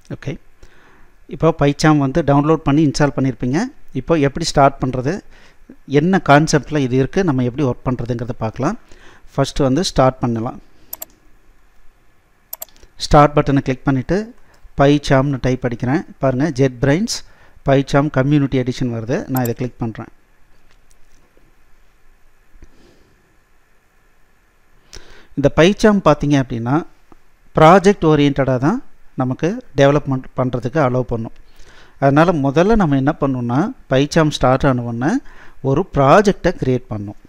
okay இப்போ பைச்சாம் வந்து download பண்ணி இன்ஸ்டால் பண்ணியிருப்பீங்க இப்போ எப்படி ஸ்டார்ட் பண்ணுறது என்ன கான்செப்டில் இது இருக்குது நம்ம எப்படி ஒர்க் பண்ணுறதுங்கிறத பார்க்கலாம் ஃபஸ்ட்டு வந்து ஸ்டார்ட் பண்ணலாம் ஸ்டார்ட் பட்டனை கிளிக் பண்ணிவிட்டு பைச்சாம்னு டைப் அடிக்கிறேன் பாருங்கள் JetBrains PyCharm community edition வருது நான் இதை கிளிக் பண்ணுறேன் இந்த பைச்சாம் பார்த்தீங்க அப்படின்னா ப்ராஜெக்ட் ஓரியன்டாக தான் நமக்கு டெவலப்மெண்ட் பண்ணுறதுக்கு அலோவ் பண்ணும் அதனால் முதல்ல நம்ம என்ன பண்ணணும்னா பைச்சாம் ஸ்டார்ட் ஆனவுடனே ஒரு ப்ராஜெக்டை க்ரியேட் பண்ணணும்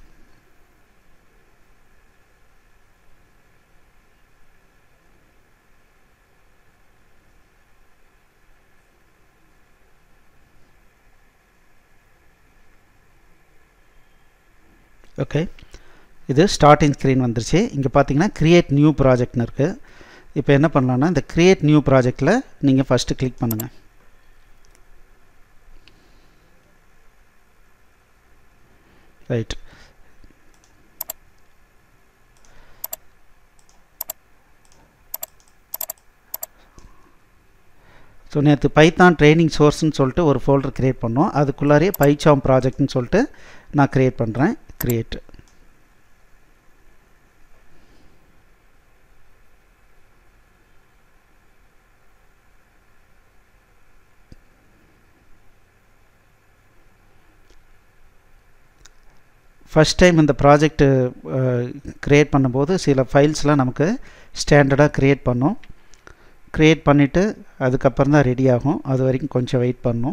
ஓகே இது ஸ்டார்டிங் ஸ்க்ரீன் வந்துருச்சு இங்கே பார்த்தீங்கன்னா க்ரியேட் நியூ ப்ராஜெக்ட்னு இருக்குது இப்போ என்ன பண்ணலான்னா இந்த க்ரியேட் நியூ ப்ராஜெக்டில் நீங்கள் ஃபஸ்ட்டு கிளிக் பண்ணுங்கள் ரைட் ஸோ நேற்று பைத்தான் ட்ரைனிங் சோர்ஸ்னு சொல்லிட்டு ஒரு ஃபோல்டர் க்ரியேட் பண்ணோம் அதுக்குள்ளாரே பைச்சாம் ப்ராஜெக்ட்னு சொல்லிட்டு நான் க்ரியேட் பண்ணுறேன் க்ரியேட் ஃபஸ்ட் டைம் இந்த ப்ராஜெக்ட்டு க்ரியேட் பண்ணும்போது சில ஃபைல்ஸ்லாம் நமக்கு ஸ்டாண்டர்டாக க்ரியேட் பண்ணோம் க்ரியேட் பண்ணிவிட்டு அதுக்கப்புறம் தான் ரெடி ஆகும் அது வரைக்கும் கொஞ்சம் வெயிட் பண்ணும்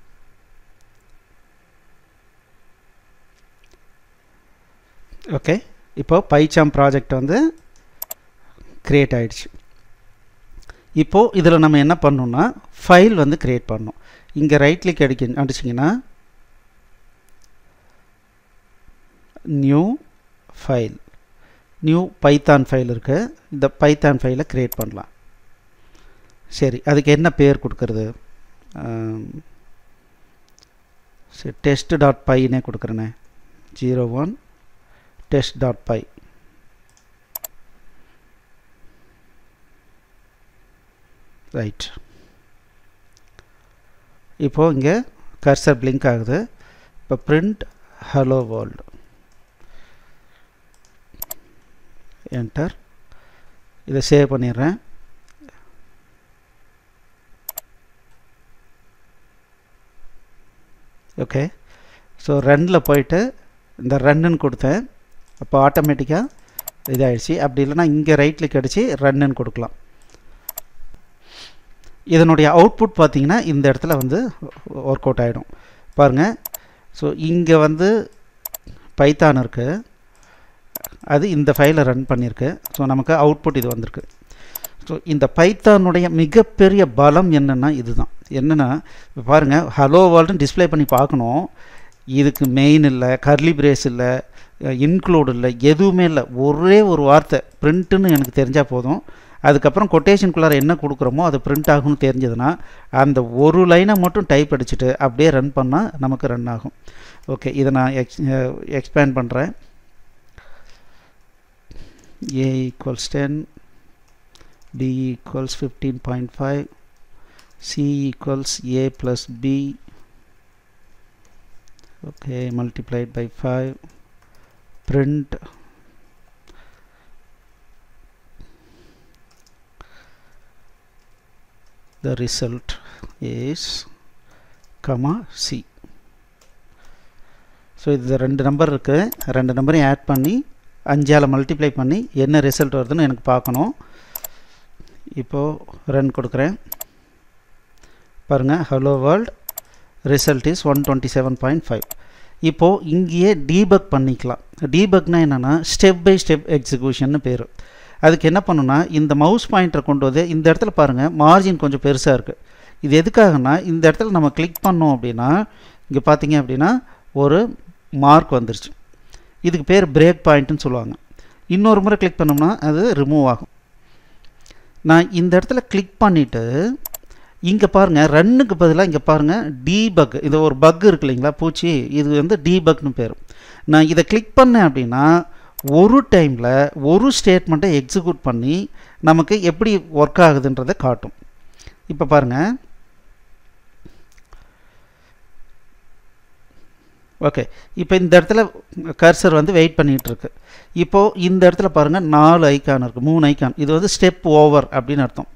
ஓகே இப்போ பைச்சாம் ப்ராஜெக்ட் வந்து க்ரியேட் ஆகிடுச்சு இப்போது இதில் நம்ம என்ன பண்ணோம்னா ஃபைல் வந்து க்ரியேட் பண்ணோம் இங்கே ரைட் கிளிக் அடிக்க அடிச்சிங்கன்னா new file new Python file இருக்குது இந்த பைத்தான் ஃபைலை க்ரியேட் பண்ணலாம் சரி அதுக்கு என்ன பேர் கொடுக்கறது சரி டெஸ்ட் டாட் பைனே கொடுக்குறேனே zero one test dot py right இப்போது இங்கே கர்சர் பிளிங்க் ஆகுது இப்போ பிரிண்ட் ஹலோ வேர்ல்டு என்டர் இதை சேவ் பண்ணிடுறேன் ஓகே ஸோ ரன்னில் போயிட்டு இந்த ரன்னுன்னு கொடுத்தேன் அப்போ ஆட்டோமேட்டிக்காக இதாகிடுச்சு அப்படி இல்லைனா இங்கே ரைட் கிளிக் அடித்து ரன்னுன்னு கொடுக்கலாம் இதனுடைய அவுட்புட் பார்த்திங்கன்னா இந்த இடத்துல வந்து ஒர்க் அவுட் ஆகிடும் பாருங்கள் ஸோ இங்கே வந்து பைத்தான் இருக்குது அது இந்த ஃபைலை ரன் பண்ணியிருக்கு ஸோ நமக்கு அவுட்புட் இது வந்திருக்கு ஸோ இந்த பைத்தானுடைய மிகப்பெரிய பலம் என்னென்னா இதுதான் என்னென்னா பாருங்கள் ஹலோ வேர்ல்டுன்னு டிஸ்பிளே பண்ணி பார்க்கணும் இதுக்கு மெயின் இல்லை கர்லி பிரேஸ் இல்லை இன்க்ளூட் இல்லை எதுவுமே இல்லை ஒரே ஒரு வார்த்தை பிரிண்ட்டுன்னு எனக்கு தெரிஞ்சால் போதும் அதுக்கப்புறம் கொட்டேஷனுக்குள்ளார என்ன கொடுக்குறோமோ அது பிரிண்ட் ஆகும்னு தெரிஞ்சதுன்னா அந்த ஒரு லைனை மட்டும் டைப் அடிச்சுட்டு அப்படியே ரன் பண்ணால் நமக்கு ரன் ஆகும் ஓகே இதை நான் எக்ஸ் எக்ஸ்பேண்ட் பண்ணுறேன் a equals 10 b equals 15.5 c equals a plus b okay multiplied by 5 print the result is comma c so இது ரெண்டு நம்பர் இருக்குது ரெண்டு நம்பரையும் ஆட் பண்ணி அஞ்சால் மல்டிப்ளை பண்ணி என்ன ரிசல்ட் வருதுன்னு எனக்கு பார்க்கணும் இப்போது ரன் கொடுக்குறேன் பாருங்கள் hello world result is one twenty seven point five இப்போது இங்கேயே டீபக் பண்ணிக்கலாம் டீபக்னா என்னென்னா ஸ்டெப் பை ஸ்டெப் எக்ஸிக்யூஷன் பேர் அதுக்கு என்ன பண்ணுன்னா இந்த மவுஸ் பாயிண்டரை கொண்டு வந்து இந்த இடத்துல பாருங்கள் மார்ஜின் கொஞ்சம் பெருசாக இருக்குது இது எதுக்காகனா இந்த இடத்துல நம்ம கிளிக் பண்ணோம் அப்படின்னா இங்கே பார்த்தீங்க அப்படின்னா ஒரு மார்க் வந்துருச்சு இதுக்கு பேர் பிரேக் பாயிண்ட்டுன்னு சொல்லுவாங்க இன்னொரு முறை கிளிக் பண்ணோம்னா அது ரிமூவ் ஆகும் நான் இந்த இடத்துல கிளிக் பண்ணிவிட்டு இங்கே பாருங்கள் ரன்னுக்கு பதிலாக இங்கே பாருங்கள் டீபக் இது ஒரு பக் இருக்கு இல்லைங்களா பூச்சி இது வந்து டீபக்னு பேர் நான் இதை கிளிக் பண்ணேன் அப்படின்னா ஒரு டைமில் ஒரு ஸ்டேட்மெண்ட்டை எக்ஸிக்யூட் பண்ணி நமக்கு எப்படி ஒர்க் ஆகுதுன்றதை காட்டும் இப்போ பாருங்கள் ஓகே இப்போ இந்த இடத்துல கர்சர் வந்து வெயிட் பண்ணிகிட்டு இருக்கு இப்போது இந்த இடத்துல பாருங்கள் நாலு ஐக்கான் இருக்குது மூணு ஐக்கான் இது வந்து ஸ்டெப் ஓவர் அப்படின்னு அர்த்தம்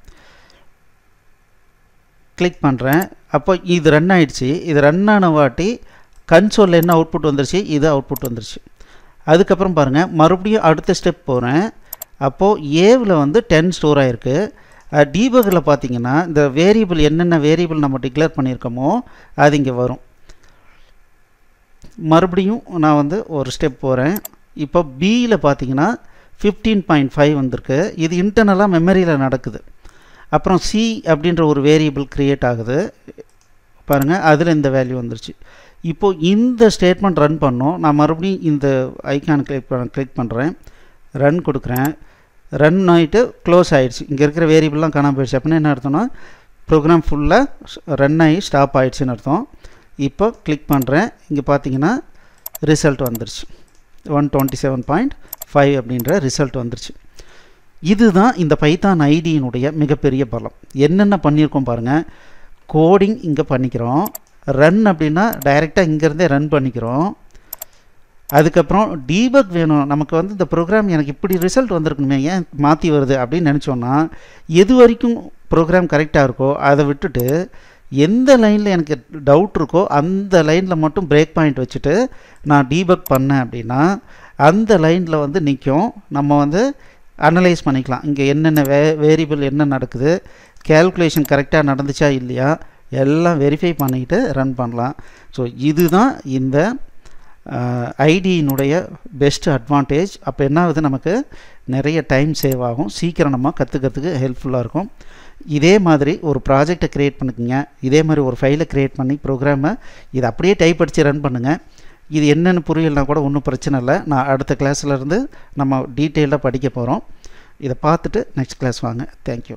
கிளிக் பண்ணுறேன் அப்போ இது ரன் ஆயிடுச்சு இது ரன் ஆன வாட்டி கன்சோலில் என்ன அவுட்புட் வந்துருச்சு இது அவுட்புட் வந்துருச்சு அதுக்கப்புறம் பாருங்கள் மறுபடியும் அடுத்த ஸ்டெப் போகிறேன் அப்போது ஏவில் வந்து டென் ஸ்டோர் ஆகிருக்கு டீபகில் பார்த்தீங்கன்னா இந்த வேரியபிள் என்னென்ன வேரியபிள் நம்ம டிக்ளேர் பண்ணியிருக்கோமோ அது இங்கே வரும் மறுபடியும் நான் வந்து ஒரு ஸ்டெப் போகிறேன் இப்போ பியில் பார்த்தீங்கன்னா ஃபிஃப்டீன் பாயிண்ட் ஃபைவ் வந்திருக்கு இது இன்டர்னலாக மெமரியில் நடக்குது அப்புறம் சி அப்படின்ற ஒரு வேரியபிள் க்ரியேட் ஆகுது பாருங்கள் அதில் இந்த வேல்யூ வந்துருச்சு இப்போது இந்த ஸ்டேட்மெண்ட் ரன் பண்ணோம் நான் மறுபடியும் இந்த ஐக்கான் கிளிக் பண்ண கிளிக் பண்ணுறேன் ரன் கொடுக்குறேன் ரன் ஆகிட்டு க்ளோஸ் ஆகிடுச்சு இங்கே இருக்கிற வேரியபிள்லாம் காணாமல் போயிடுச்சு அப்படின்னா என்ன அர்த்தம்னா ப்ரோக்ராம் ஃபுல்லாக ரன் ஆகி ஸ்டாப் ஆகிடுச்சின்னு அர்த்தம் இப்போ கிளிக் பண்ணுறேன் இங்கே பார்த்தீங்கன்னா ரிசல்ட் வந்துருச்சு one twenty seven point five அப்படின்ற ரிசல்ட் வந்துருச்சு இதுதான் இந்த பைத்தான் ஐடியினுடைய மிகப்பெரிய பலம் என்னென்ன பண்ணியிருக்கோம் பாருங்கள் கோடிங் இங்கே பண்ணிக்கிறோம் ரன் அப்படின்னா டைரெக்டாக இங்கேருந்தே ரன் பண்ணிக்கிறோம் அதுக்கப்புறம் டீபக் வேணும் நமக்கு வந்து இந்த ப்ரோக்ராம் எனக்கு இப்படி ரிசல்ட் வந்திருக்கணுமே ஏன் மாற்றி வருது அப்படின்னு நினச்சோன்னா எது வரைக்கும் ப்ரோக்ராம் கரெக்டாக இருக்கோ அதை விட்டுட்டு எந்த லைனில் எனக்கு டவுட் இருக்கோ அந்த லைனில் மட்டும் பிரேக் பாயிண்ட் வச்சுட்டு நான் டீபக் பண்ணேன் அப்படின்னா அந்த லைனில் வந்து நிற்கும் நம்ம வந்து அனலைஸ் பண்ணிக்கலாம் இங்கே என்னென்ன வே வேரியபிள் என்ன நடக்குது கேல்குலேஷன் கரெக்டாக நடந்துச்சா இல்லையா எல்லாம் வெரிஃபை பண்ணிக்கிட்டு ரன் பண்ணலாம் ஸோ இதுதான் இந்த ஐடியினுடைய பெஸ்ட் அட்வான்டேஜ் அப்போ என்ன ஆகுது நமக்கு நிறைய டைம் சேவ் ஆகும் சீக்கிரம் நம்ம கற்றுக்கிறதுக்கு ஹெல்ப்ஃபுல்லாக இருக்கும் இதே மாதிரி ஒரு ப்ராஜெக்டை க்ரியேட் பண்ணிக்கோங்க இதே மாதிரி ஒரு ஃபைலை க்ரியேட் பண்ணி ப்ரோக்ராமை இதை அப்படியே டைப் அடித்து ரன் பண்ணுங்கள் இது என்னென்னு புரியலனா கூட ஒன்றும் பிரச்சனை இல்லை நான் அடுத்த கிளாஸ்லேருந்து நம்ம டீட்டெயிலாக படிக்க போகிறோம் இதை பார்த்துட்டு நெக்ஸ்ட் கிளாஸ் வாங்க தேங்க்யூ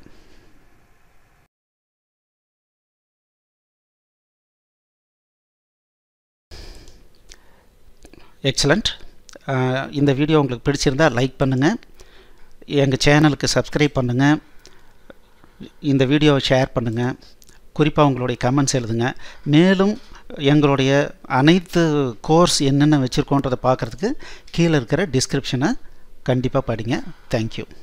எக்ஸலண்ட் இந்த வீடியோ உங்களுக்கு பிடிச்சிருந்தால் லைக் பண்ணுங்கள் எங்கள் சேனலுக்கு சப்ஸ்கிரைப் பண்ணுங்கள் இந்த வீடியோவை ஷேர் பண்ணுங்கள் குறிப்பாக உங்களுடைய கமெண்ட்ஸ் எழுதுங்க மேலும் எங்களுடைய அனைத்து கோர்ஸ் என்னென்ன வச்சுருக்கோன்றதை பார்க்குறதுக்கு கீழே இருக்கிற டிஸ்கிரிப்ஷனை கண்டிப்பாக படிங்க தேங்க்யூ